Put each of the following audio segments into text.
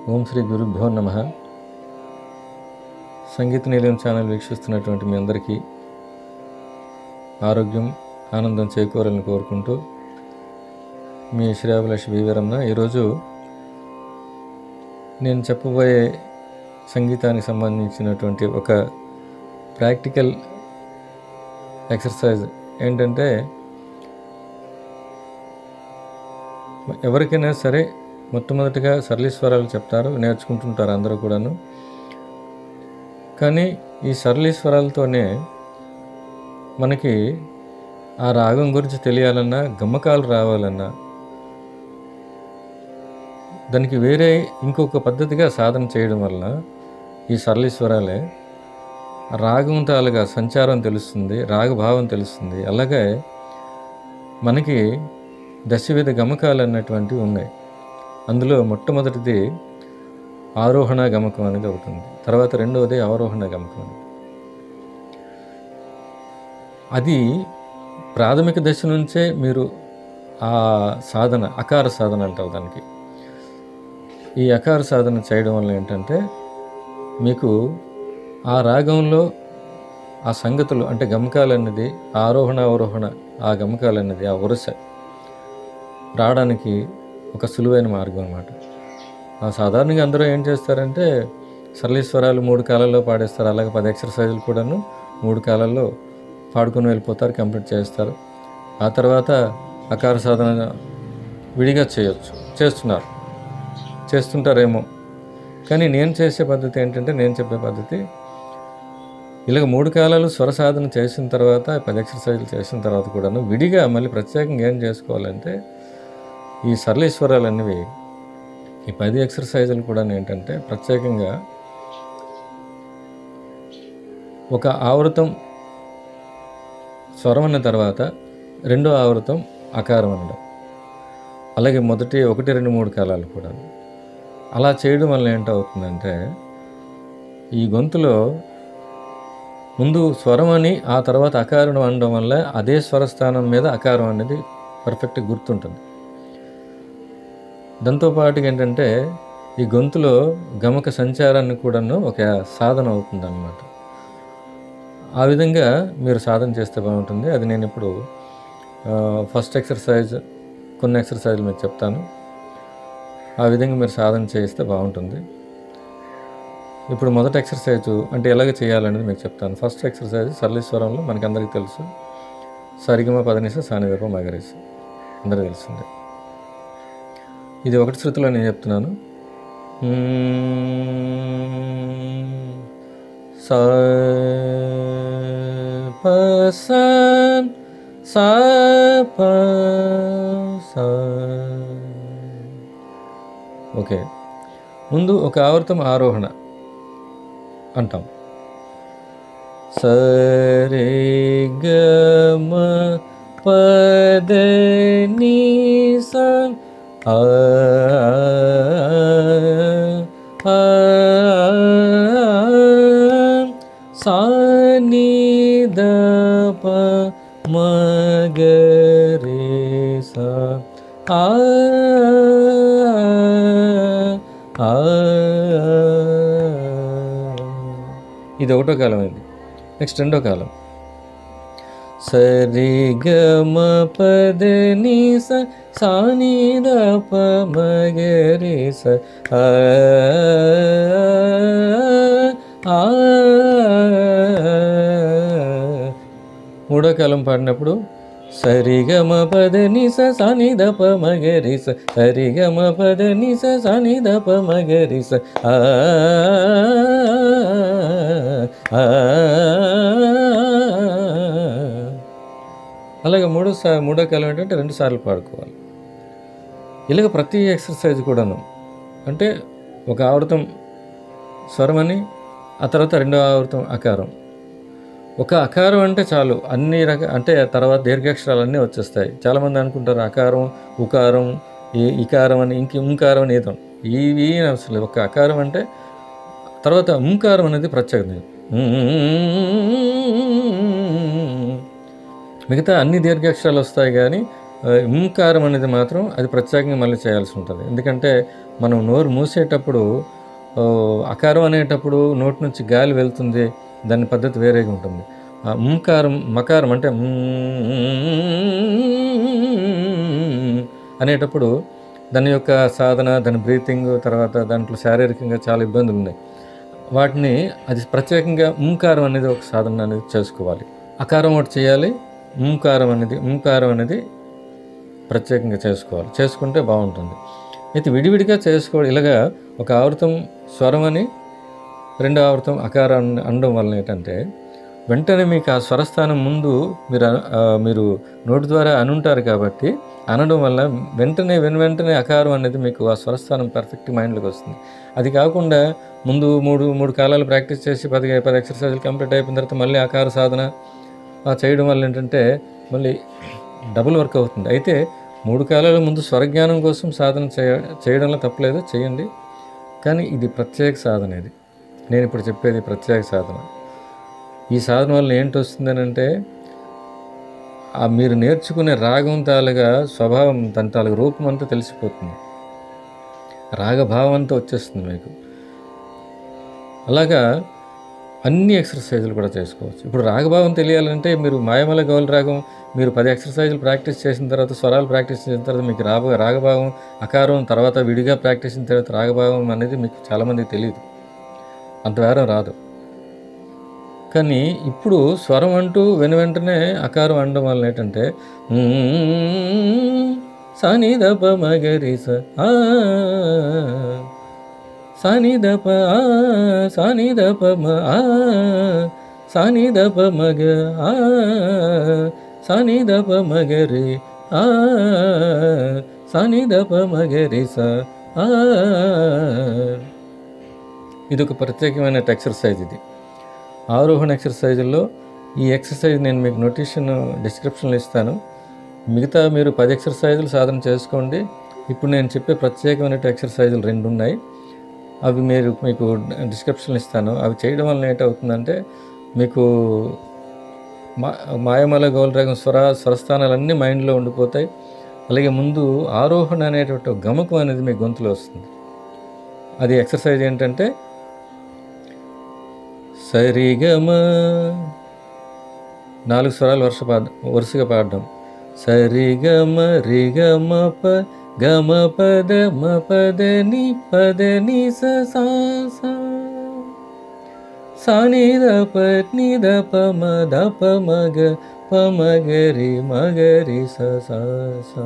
ఓం శ్రీ గురుభ్యో నమ సంగీత నిలయం ఛానల్ వీక్షిస్తున్నటువంటి మీ అందరికీ ఆరోగ్యం ఆనందం చేకూరాలని కోరుకుంటూ మీ శ్రేయాభిలాషి వీవరమ్మ ఈరోజు నేను చెప్పబోయే సంగీతానికి సంబంధించినటువంటి ఒక ప్రాక్టికల్ ఎక్సర్సైజ్ ఏంటంటే ఎవరికైనా సరే మొట్టమొదటిగా సరళీస్వరాలు చెప్తారు నేర్చుకుంటుంటారు అందరూ కూడాను కానీ ఈ సరళీస్వరాలతోనే మనకి ఆ రాగం గురించి తెలియాలన్నా గమ్మకాలు రావాలన్నా దానికి వేరే ఇంకొక పద్ధతిగా సాధన చేయడం వల్ల ఈ సరళీస్వరాలే రాగం తాలుగా సంచారం తెలుస్తుంది రాగభావం తెలుస్తుంది అలాగే మనకి దశవిధ గమకాలు అన్నటువంటివి ఉన్నాయి అందులో మొట్టమొదటిది ఆరోహణ గమకం అనేది ఒకటి ఉంది తర్వాత రెండవది అవరోహణ గమకం అనేది అది ప్రాథమిక దశ నుంచే మీరు ఆ సాధన అకార సాధన అంటారు దానికి ఈ అకార సాధన చేయడం వల్ల ఏంటంటే మీకు ఆ రాగంలో ఆ సంగతులు అంటే గమకాలు అనేది ఆరోహణ అవరోహణ ఆ గమకాలు అనేది ఆ వరుస రావడానికి ఒక సులువైన మార్గం అనమాట ఆ సాధారణంగా అందరూ ఏం చేస్తారంటే సరళీశ్వరాలు మూడు కాలాల్లో పాడేస్తారు అలాగే పది ఎక్సర్సైజులు కూడాను మూడు కాలాల్లో పాడుకొని వెళ్ళిపోతారు కంప్లీట్ చేస్తారు ఆ తర్వాత అకార సాధన విడిగా చేయొచ్చు చేస్తున్నారు చేస్తుంటారేమో కానీ నేను చేసే పద్ధతి ఏంటంటే నేను చెప్పే పద్ధతి ఇలాగ మూడు కాలాలు స్వర సాధన చేసిన తర్వాత పది ఎక్సర్సైజులు చేసిన తర్వాత కూడాను విడిగా మళ్ళీ ప్రత్యేకంగా ఏం చేసుకోవాలంటే ఈ సరళీశ్వరాలు అనేవి ఈ పది ఎక్సర్సైజులు కూడా ఏంటంటే ప్రత్యేకంగా ఒక ఆవృతం స్వరం అన్న తర్వాత రెండో ఆవృతం అకారం అనడం అలాగే మొదటి ఒకటి రెండు మూడు కాలాలు కూడా అలా చేయడం వల్ల ఏంటవుతుందంటే ఈ గొంతులో ముందు స్వరం అని ఆ తర్వాత అకారం అనడం వల్ల అదే స్వరస్థానం మీద అకారం అనేది పర్ఫెక్ట్గా గుర్తుంటుంది దాంతోపాటుగా ఏంటంటే ఈ గొంతులో గమక సంచారాన్ని కూడాను ఒక సాధన అవుతుంది అన్నమాట ఆ విధంగా మీరు సాధన చేస్తే బాగుంటుంది అది నేను ఇప్పుడు ఫస్ట్ ఎక్సర్సైజ్ కొన్ని ఎక్సర్సైజ్లు మీకు చెప్తాను ఆ విధంగా మీరు సాధన చేస్తే బాగుంటుంది ఇప్పుడు మొదటి ఎక్సర్సైజ్ అంటే ఎలాగ చేయాలనేది మీకు చెప్తాను ఫస్ట్ ఎక్సర్సైజ్ సరళీశ్వరంలో మనకి అందరికీ తెలుసు సరిగమ పదనిస సానిదప మగరేస అందరికీ తెలిసిందే ఇది ఒకటి శృతిలో నేను చెప్తున్నాను స ప స స ప స ఓకే ముందు ఒక ఆవర్తం ఆరోహణ అంటాం సరే గమ పద నీ స ఆ ఆ సా ని ద ప మ గ రే స ఆ ఆ ఇది ఒకటో కాలం అయింది నెక్స్ట్ రెండో కాలం సరి గమ పద ని స సాని ద ప మ గ రే స ఆ ఆ మూడో కాలం పాడినప్పుడు సరిగమ పద నిస సని దప మగరిస సరిగమ పద నిస సని దప మగరిస ఆ ఆ. అలాగే మూడో సా మూడో కాలం ఏంటంటే రెండు సార్లు పాడుకోవాలి ఇలాగ ప్రతి ఎక్సర్సైజ్ కూడాను అంటే ఒక ఆవృతం స్వరమని ఆ తర్వాత రెండో ఆవృతం అకారం ఒక అకారం అంటే చాలు అన్ని రక అంటే తర్వాత దీర్ఘాక్షరాలు అన్నీ వచ్చేస్తాయి చాలామంది అనుకుంటారు అకారం ఉకారం ఈ ఇకారం అని ఇంక ఉంకారం అని ఏదో ఇవి అవసరం లేదు ఒక అకారం అంటే తర్వాత ఉంకారం అనేది ప్రత్యేకత మిగతా అన్ని దీర్ఘాక్షరాలు వస్తాయి కానీ ఆ, ఇంకారం అనేది మాత్రం అది ప్రత్యేకంగా మళ్ళీ చేయాల్సి ఉంటుంది ఎందుకంటే మనం నోరు మూసేటప్పుడు ఆ, అకారం అనేటప్పుడు నోటి నుంచి గాలి వెళ్తుంది దాని పద్ధతి వేరేగా ఉంటుంది ఆ ఉంకారం మకారం అంటే మ్మ్ అనేటప్పుడు దాని యొక్క సాధన దాని బ్రీతింగ్ తర్వాత దాంట్లో శారీరకంగా చాలా ఇబ్బందులు ఉన్నాయి వాటిని అది ప్రత్యేకంగా ఉంకారం అనేది ఒక సాధన అనేది చేసుకోవాలి అకారం ఒకటి చేయాలి ఉంకారం అనేది ఉంకారం అనేది ప్రత్యేకంగా చేసుకోవాలి చేసుకుంటే బాగుంటుంది అయితే విడివిడిగా చేసుకోవడం ఇలాగా ఒక ఆవృతం స్వరం అని రెండో ఆవృతం అకారం అనడం వలన ఏంటంటే వెంటనే మీకు ఆ స్వరస్థానం ముందు మీరు అన- ఆ, మీరు నోటి ద్వారా అనుంటారు కాబట్టి అనడం వల్ల వెంటనే వెను వెంటనే అకారం అనేది మీకు ఆ స్వరస్థానం పర్ఫెక్ట్ మైండ్లోకి వస్తుంది అది కాకుండా ముందు మూడు మూడు కాలాలు ప్రాక్టీస్ చేసి పది పది ఎక్సర్సైజులు కంప్లీట్ అయిపోయిన తర్వాత మళ్ళీ అకార సాధన ఆ, చేయడం వల్ల ఏంటంటే మళ్ళీ డబుల్ వర్క్ అవుతుంది అయితే మూడు కాలాల ముందు స్వరజ్ఞానం కోసం సాధన చేయ చేయడంలో తప్పలేదు చేయండి కానీ ఇది ప్రత్యేక సాధన ఇది నేను ఇప్పుడు చెప్పేది ప్రత్యేక సాధన ఈ సాధన వల్ల ఏంటి వస్తుందని అంటే ఆ మీరు నేర్చుకునే రాగం తాలుగా స్వభావం దాని తాలూగా రూపం అంతా తెలిసిపోతుంది రాగభావం అంతా వచ్చేస్తుంది మీకు అలాగా అన్ని ఎక్సర్సైజులు కూడా చేసుకోవచ్చు ఇప్పుడు రాగభావం తెలియాలంటే మీరు మాయమల గౌల రాగం మీరు పది ఎక్సర్సైజులు ప్రాక్టీస్ చేసిన తర్వాత స్వరాలు ప్రాక్టీస్ చేసిన తర్వాత మీకు రాగ రాగభావం అకారం తర్వాత విడిగా ప్రాక్టీస్ చేసిన తర్వాత రాగభావం అనేది మీకు చాలామందికి తెలియదు అంత వేరం రాదు కానీ ఇప్పుడు స్వరం అంటూ వెను వెంటనే అకారం అనడం వల్ల ఏంటంటే సని దప మగరి స ఆ సని దప ఆ సని దప మ ఆ సని దప మగ ఆ సని దప మగరి ఆ సని దప మగరి స ఆ ఇది ఒక ప్రత్యేకమైన ఎక్సర్సైజ్ ఇది ఆరోహణ ఎక్సర్సైజుల్లో ఈ ఎక్సర్సైజ్ నేను మీకు నోటిషన్ డిస్క్రిప్షన్లో ఇస్తాను మిగతా మీరు పది ఎక్సర్సైజులు సాధన చేసుకోండి ఇప్పుడు నేను చెప్పే ప్రత్యేకమైన ఎక్సర్సైజులు రెండు ఉన్నాయి అవి మీరు మీకు డిస్క్రిప్షన్లో ఇస్తాను అవి చేయడం వల్ల ఏంటవుతుందంటే మీకు మా మాయమల గౌలరాగం స్వర స్వరస్థానాలన్నీ మైండ్లో ఉండిపోతాయి అలాగే ముందు ఆరోహణ అనేటువంటి ఒక గమకం అనేది మీ గొంతులో వస్తుంది అది ఎక్సర్సైజ్ ఏంటంటే సరిగమ నాలుగు స్వరాలు వరుస పాడ వరుసగా పాడడం సరిగమ రిగమ ప గమ పద మ పద ని పద ని స సా సా సాని ద ప ని ద ప మ ద ప మ గ ప మ గ రి మ గ రి స సా సా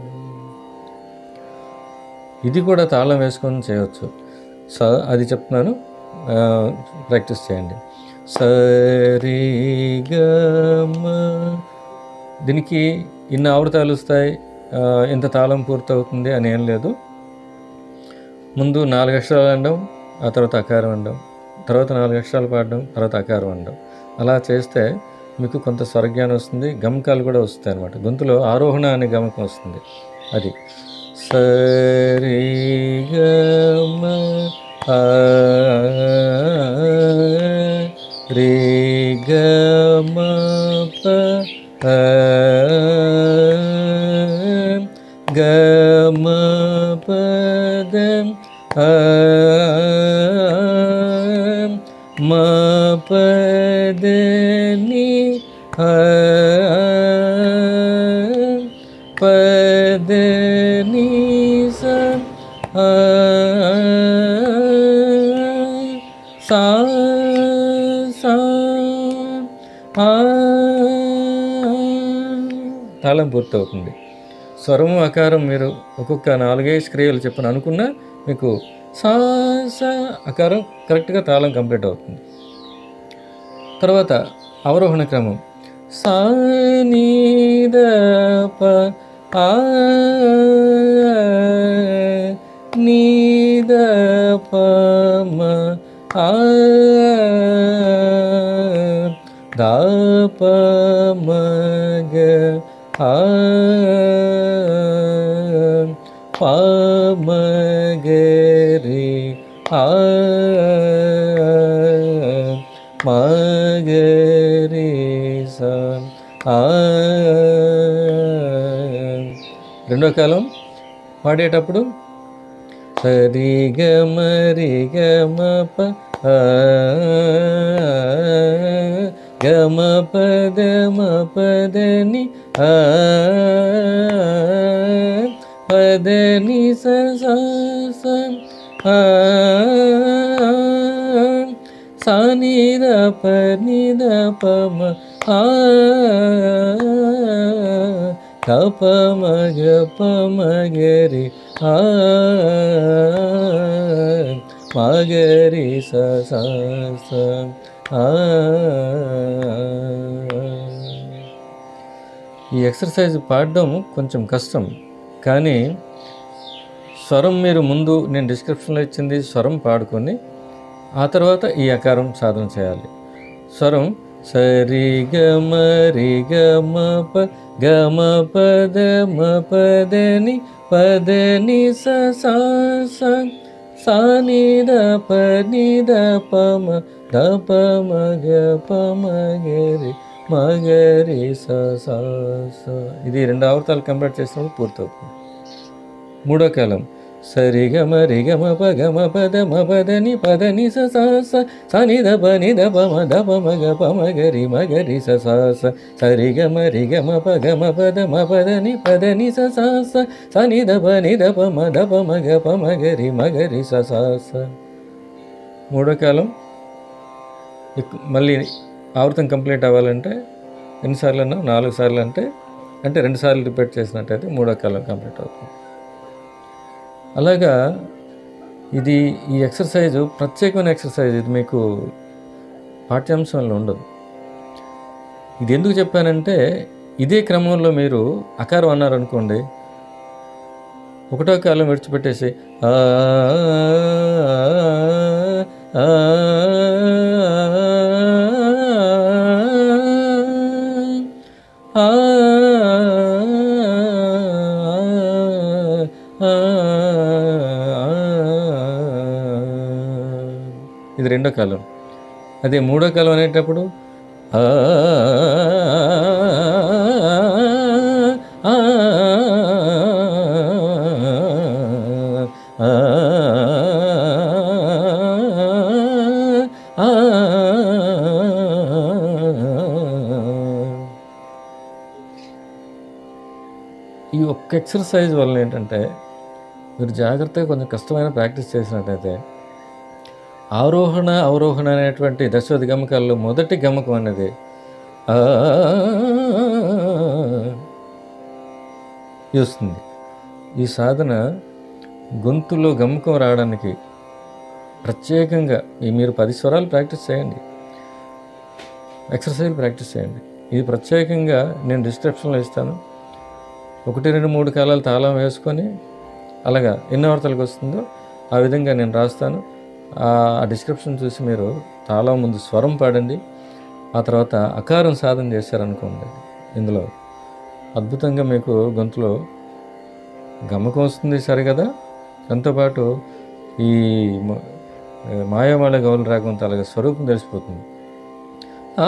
ఇది కూడా తాళం వేసుకొని చేయవచ్చు స అది చెప్తున్నాను ఆ, ప్రాక్టీస్ చేయండి సరి గమ దీనికి ఇన్ని ఆవృతాలు వస్తాయి ఆ, ఇంత తాళం పూర్తవుతుంది అని ఏం లేదు ముందు నాలుగు అక్షరాలు అనడం ఆ తర్వాత అకారం అనడం తర్వాత నాలుగు అక్షరాలు పాడడం తర్వాత అకారం అనడం అలా చేస్తే మీకు కొంత స్వరజ్ఞానం వస్తుంది గమకాలు కూడా వస్తాయి అనమాట గొంతులో ఆరోహణ అనే గమకం వస్తుంది అది సరి గమ ఆ రి గమ ప ఆ గమ పద ఆ మ పద ని ఆ పద ని స ఆ సా సా ఆ తాళం పూర్తవుతుంది స్వరము ఆకారం మీరు ఒక్కొక్క నాలుగైదు క్రియలు చెప్పని అనుకున్నా మీకు సా సా ఆకారం కరెక్ట్గా తాళం కంప్లీట్ అవుతుంది తర్వాత అవరోహణ క్రమం సా నీ ద ప ఆ నీ ద ప మ ఆ ద ప మ గ ఆ ప మ గ రి ఆ మ గ రి స ఆ రెండో కాలం పాడేటప్పుడు సరి గమ రి గమ ప ఆ, గమ పద మ పదని ఆ పదని స స స ఆ సాని ద ప ని ద ప మ ఆ క ప మ గ ప మ గ రి ఆ మ గ రి స స స ఆ ఈ ఎక్సర్సైజ్ పాడడం కొంచెం కష్టం కానీ స్వరం మీరు ముందు నేను డిస్క్రిప్షన్లో ఇచ్చింది స్వరం పాడుకొని ఆ తర్వాత ఈ అకారం సాధన చేయాలి స్వరం సరి గమ రి గమ ప గమ పద మ పదని పదని స సా స సా ని ద ప ని ద ప మ ద ప మ గ ప మ గ రి మ గ రి స సా స ఇది రెండు ఆవర్తాలు కంప్లీట్ చేసినప్పుడు పూర్తవుతుంది మూడో కాలం సరి గమ రి గమ ప గమ పద మ పదని పదని స స స స ని ద ప ని ద ప మ ద ప మ గ ప మ గ రి మ గ రి స స స సరి గమ రి గమ ప గమ పద మ పదని పదని స స స స ని ద ప ని ద ప మ ద ప మ గ ప మ గ రి మ గ రి స స స మూడో కాలం ఇక్- మళ్ళీ ఆవృతం కంప్లీట్ అవ్వాలంటే ఎన్నిసార్లు అన్నా నాలుగు సార్లు అంటే అంటే రెండు సార్లు రిపీట్ చేసినట్టయితే మూడో కాలం కంప్లీట్ అవుతుంది అలాగా ఇది ఈ ఎక్సర్సైజ్ ప్రత్యేకమైన ఎక్సర్సైజ్ ఇది మీకు పాఠ్యాంశంలో ఉండదు ఇది ఎందుకు చెప్పానంటే ఇదే క్రమంలో మీరు అకారం అన్నారనుకోండి ఒకటో కాలం విడిచిపెట్టేసి ఆ ఆ, ఆ, ఆ, ఇది రెండో కాలం అదే మూడో కాలం అనేటప్పుడు ఆ, ఆ, ఆ, ఆ, ఈ ఒక్క ఎక్సర్సైజ్ వల్ల ఏంటంటే మీరు జాగ్రత్తగా కొంచెం కష్టమైన ప్రాక్టీస్ చేసినట్టయితే ఆరోహణ అవరోహణ అనేటువంటి దశవధి గమకాల్లో మొదటి గమకం అనేది ఆ ఇది వస్తుంది ఈ సాధన గొంతులో గమకం రావడానికి ప్రత్యేకంగా ఈ మీరు పది స్వరాలు ప్రాక్టీస్ చేయండి ఎక్సర్సైజ్ ప్రాక్టీస్ చేయండి ఇది ప్రత్యేకంగా నేను డిస్క్రిప్షన్లో ఇస్తాను ఒకటి రెండు మూడు కాలాలు తాళం వేసుకొని అలాగా ఎన్ని వార్తలకు వస్తుందో ఆ విధంగా నేను రాస్తాను ఆ డిస్క్రిప్షన్ చూసి మీరు తాళం ముందు స్వరం పాడండి ఆ తర్వాత అకారం సాధన చేశారనుకోండి ఇందులో అద్భుతంగా మీకు గొంతులో గమ్మకం వస్తుంది సరే కదా దాంతోపాటు ఈ మ- మాయామాళ గౌల రాగం అలాగే స్వరూపం తెలిసిపోతుంది ఆ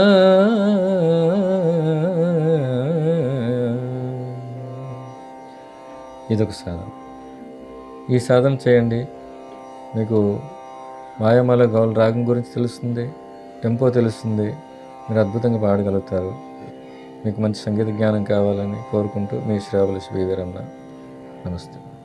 ఇదొక సాధన ఈ సాధన చేయండి మీకు మాయామాల గౌల రాగం గురించి తెలుస్తుంది టెంపో తెలుస్తుంది మీరు అద్భుతంగా పాడగలుగుతారు మీకు మంచి సంగీత జ్ఞానం కావాలని కోరుకుంటూ మీ శ్రావణ శ్రీవీరన్న నమస్తే